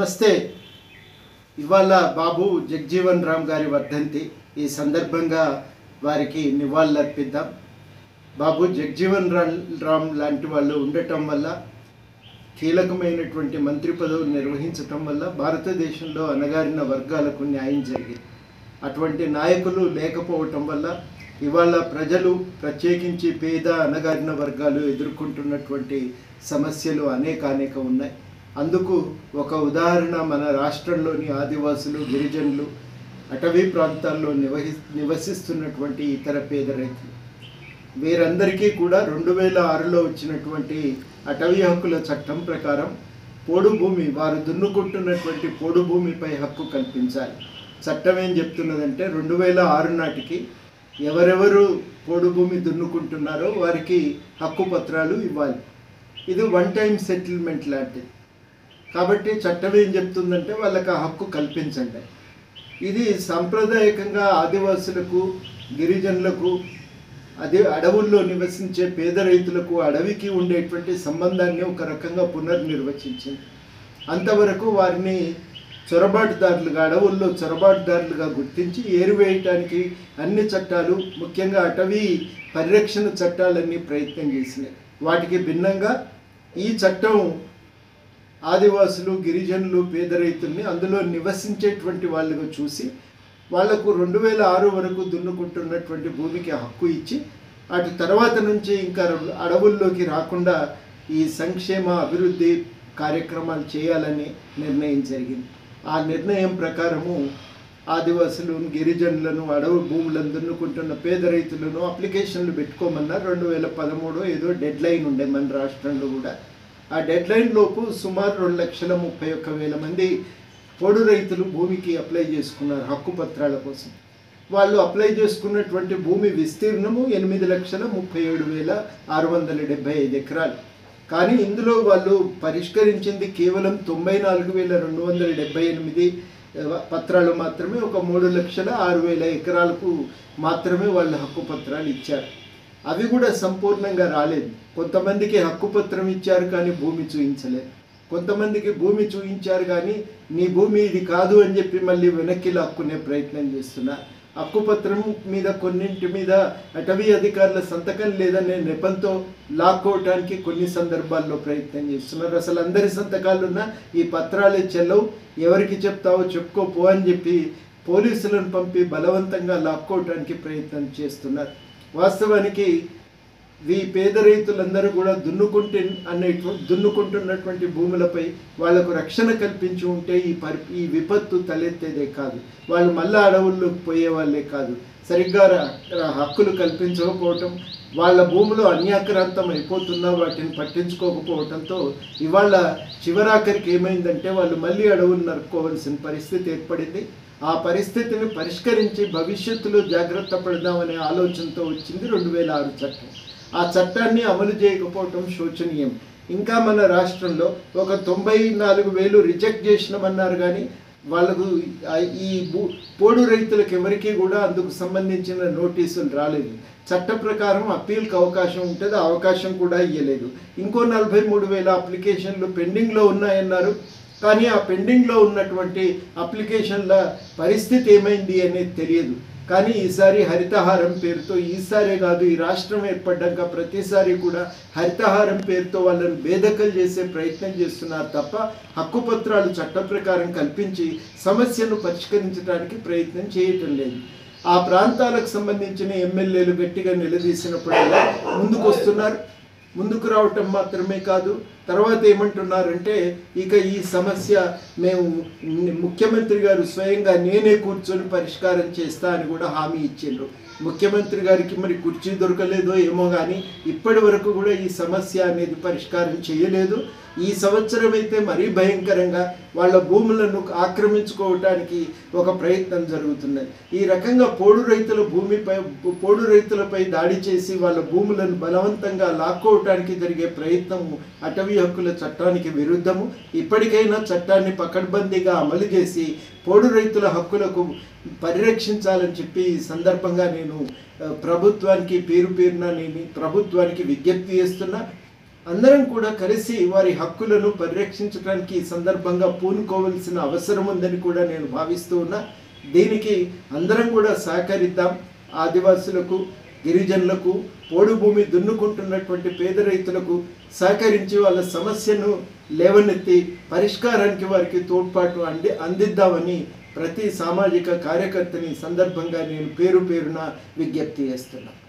నమస్తే ఇవాళ బాబు జగ్జీవన్ రామ్ గారి వర్ధంతి ఈ సందర్భంగా వారికి నివాళులర్పిద్దాం బాబు జగ్జీవన్ రామ్ రామ్ లాంటి వాళ్ళు ఉండటం వల్ల కీలకమైనటువంటి మంత్రి పదవులు నిర్వహించటం వల్ల భారతదేశంలో అణగారిన వర్గాలకు న్యాయం జరిగింది అటువంటి నాయకులు లేకపోవటం వల్ల ఇవాళ ప్రజలు ప్రత్యేకించి పేద అణగారిన వర్గాలు ఎదుర్కొంటున్నటువంటి సమస్యలు అనేక అనేక ఉన్నాయి అందుకు ఒక ఉదాహరణ మన రాష్ట్రంలోని ఆదివాసులు గిరిజనులు అటవీ ప్రాంతాల్లో నివహి నివసిస్తున్నటువంటి ఇతర పేద రైతులు వీరందరికీ కూడా రెండు వేల ఆరులో వచ్చినటువంటి అటవీ హక్కుల చట్టం ప్రకారం పోడు భూమి వారు దున్నుకుంటున్నటువంటి పోడు భూమిపై హక్కు కల్పించాలి చట్టం ఏం చెప్తున్నదంటే రెండు వేల ఆరు నాటికి ఎవరెవరు పోడు భూమి దున్నుకుంటున్నారో వారికి హక్కు పత్రాలు ఇవ్వాలి ఇది వన్ టైం సెటిల్మెంట్ లాంటిది కాబట్టి చట్టం ఏం చెప్తుందంటే వాళ్ళకి ఆ హక్కు కల్పించండి ఇది సాంప్రదాయకంగా ఆదివాసులకు గిరిజనులకు అదే అడవుల్లో నివసించే పేద రైతులకు అడవికి ఉండేటువంటి సంబంధాన్ని ఒక రకంగా పునర్నిర్వచించింది అంతవరకు వారిని చొరబాటుదారులుగా అడవుల్లో చొరబాటుదారులుగా గుర్తించి ఏరువేయటానికి అన్ని చట్టాలు ముఖ్యంగా అటవీ పరిరక్షణ చట్టాలన్నీ ప్రయత్నం చేసినాయి వాటికి భిన్నంగా ఈ చట్టం ఆదివాసులు గిరిజనులు పేద రైతుల్ని అందులో నివసించేటువంటి వాళ్ళుగా చూసి వాళ్లకు రెండు వేల ఆరు వరకు దున్నుకుంటున్నటువంటి భూమికి హక్కు ఇచ్చి అటు తర్వాత నుంచి ఇంకా అడవుల్లోకి రాకుండా ఈ సంక్షేమ అభివృద్ధి కార్యక్రమాలు చేయాలని నిర్ణయం జరిగింది ఆ నిర్ణయం ప్రకారము ఆదివాసులు గిరిజనులను అడవి భూములను దున్నుకుంటున్న పేద రైతులను అప్లికేషన్లు పెట్టుకోమన్నారు రెండు వేల పదమూడు ఏదో డెడ్ లైన్ ఉండే మన రాష్ట్రంలో కూడా ఆ డెడ్ లైన్ లోపు సుమారు రెండు లక్షల ముప్పై ఒక్క వేల మంది పొడు రైతులు భూమికి అప్లై చేసుకున్నారు హక్కు పత్రాల కోసం వాళ్ళు అప్లై చేసుకున్నటువంటి భూమి విస్తీర్ణము ఎనిమిది లక్షల ముప్పై ఏడు వేల ఆరు వందల డెబ్బై ఐదు ఎకరాలు కానీ ఇందులో వాళ్ళు పరిష్కరించింది కేవలం తొంభై నాలుగు వేల రెండు వందల డెబ్బై ఎనిమిది పత్రాలు మాత్రమే ఒక మూడు లక్షల ఆరు వేల ఎకరాలకు మాత్రమే వాళ్ళు హక్కు పత్రాలు ఇచ్చారు అవి కూడా సంపూర్ణంగా రాలేదు కొంతమందికి హక్కు పత్రం ఇచ్చారు కానీ భూమి చూయించలేదు కొంతమందికి భూమి చూయించారు కానీ నీ భూమి ఇది కాదు అని చెప్పి మళ్ళీ వెనక్కి లాక్కునే ప్రయత్నం చేస్తున్నారు హక్కుపత్రం మీద కొన్నింటి మీద అటవీ అధికారుల సంతకం లేదనే నెపంతో లాక్కోవటానికి కొన్ని సందర్భాల్లో ప్రయత్నం చేస్తున్నారు అసలు అందరి సంతకాలున్న ఈ పత్రాలే చెల్లవు ఎవరికి చెప్తావో చెప్పుకోపో అని చెప్పి పోలీసులను పంపి బలవంతంగా లాక్కోవటానికి ప్రయత్నం చేస్తున్నారు వాస్తవానికి ఈ పేద రైతులందరూ కూడా దున్నుకుంటే అనేటు దున్నుకుంటున్నటువంటి భూములపై వాళ్లకు రక్షణ కల్పించి ఉంటే ఈ పరి ఈ విపత్తు తలెత్తేదే కాదు వాళ్ళు మళ్ళా అడవుల్లోకి పోయే వాళ్ళే కాదు సరిగ్గా హక్కులు కల్పించకపోవటం వాళ్ళ భూములు అన్యాక్రాంతం అయిపోతున్నా వాటిని పట్టించుకోకపోవడంతో ఇవాళ చివరాఖరికి ఏమైందంటే వాళ్ళు మళ్ళీ అడవులు నరుక్కోవాల్సిన పరిస్థితి ఏర్పడింది ఆ పరిస్థితిని పరిష్కరించి భవిష్యత్తులో జాగ్రత్త పడదామనే ఆలోచనతో వచ్చింది రెండు వేల ఆరు చట్టం ఆ చట్టాన్ని అమలు చేయకపోవటం శోచనీయం ఇంకా మన రాష్ట్రంలో ఒక తొంభై నాలుగు వేలు రిజెక్ట్ చేసినామన్నారు కానీ వాళ్ళకు ఈ భూ పోడు రైతులకు ఎవరికీ కూడా అందుకు సంబంధించిన నోటీసులు రాలేదు చట్ట ప్రకారం అప్పీల్కి అవకాశం ఉంటుంది ఆ అవకాశం కూడా ఇవ్వలేదు ఇంకో నలభై మూడు వేల అప్లికేషన్లు పెండింగ్లో ఉన్నాయన్నారు కానీ ఆ పెండింగ్లో ఉన్నటువంటి అప్లికేషన్ల పరిస్థితి ఏమైంది అనేది తెలియదు కానీ ఈసారి హరితహారం పేరుతో ఈసారే కాదు ఈ రాష్ట్రం ఏర్పడ్డాక ప్రతిసారి కూడా హరితహారం పేరుతో వాళ్ళని బేదకలు చేసే ప్రయత్నం చేస్తున్నారు తప్ప హక్కుపత్రాలు చట్ట ప్రకారం కల్పించి సమస్యను పరిష్కరించడానికి ప్రయత్నం చేయటం లేదు ఆ ప్రాంతాలకు సంబంధించిన ఎమ్మెల్యేలు గట్టిగా నిలదీసినప్పుడల్లా ముందుకు వస్తున్నారు ముందుకు రావటం మాత్రమే కాదు తర్వాత ఏమంటున్నారంటే ఇక ఈ సమస్య మేము ముఖ్యమంత్రి గారు స్వయంగా నేనే కూర్చొని పరిష్కారం చేస్తా అని కూడా హామీ ఇచ్చిండ్రు ముఖ్యమంత్రి గారికి మరి కుర్చీ దొరకలేదో ఏమో కానీ ఇప్పటి వరకు కూడా ఈ సమస్య అనేది పరిష్కారం చేయలేదు ఈ సంవత్సరం అయితే మరీ భయంకరంగా వాళ్ళ భూములను ఆక్రమించుకోవటానికి ఒక ప్రయత్నం జరుగుతున్నది ఈ రకంగా పోడు రైతుల భూమిపై పోడు రైతులపై దాడి చేసి వాళ్ళ భూములను బలవంతంగా లాక్కోవటానికి జరిగే ప్రయత్నం అటవీ హక్కుల చట్టానికి విరుద్ధము ఇప్పటికైనా చట్టాన్ని పకడ్బందీగా అమలు చేసి పోడు రైతుల హక్కులకు పరిరక్షించాలని చెప్పి ఈ సందర్భంగా నేను ప్రభుత్వానికి పేరు పేరున నేను ప్రభుత్వానికి విజ్ఞప్తి చేస్తున్నా అందరం కూడా కలిసి వారి హక్కులను పరిరక్షించడానికి ఈ సందర్భంగా పూనుకోవలసిన అవసరం ఉందని కూడా నేను భావిస్తూ ఉన్నా దీనికి అందరం కూడా సహకరిద్దాం ఆదివాసులకు గిరిజనులకు పోడు భూమి దున్నుకుంటున్నటువంటి పేద రైతులకు సహకరించి వాళ్ళ సమస్యను లేవనెత్తి పరిష్కారానికి వారికి తోడ్పాటు అంది అందిద్దామని ప్రతి సామాజిక కార్యకర్తని ఈ సందర్భంగా నేను పేరు పేరున విజ్ఞప్తి చేస్తున్నాను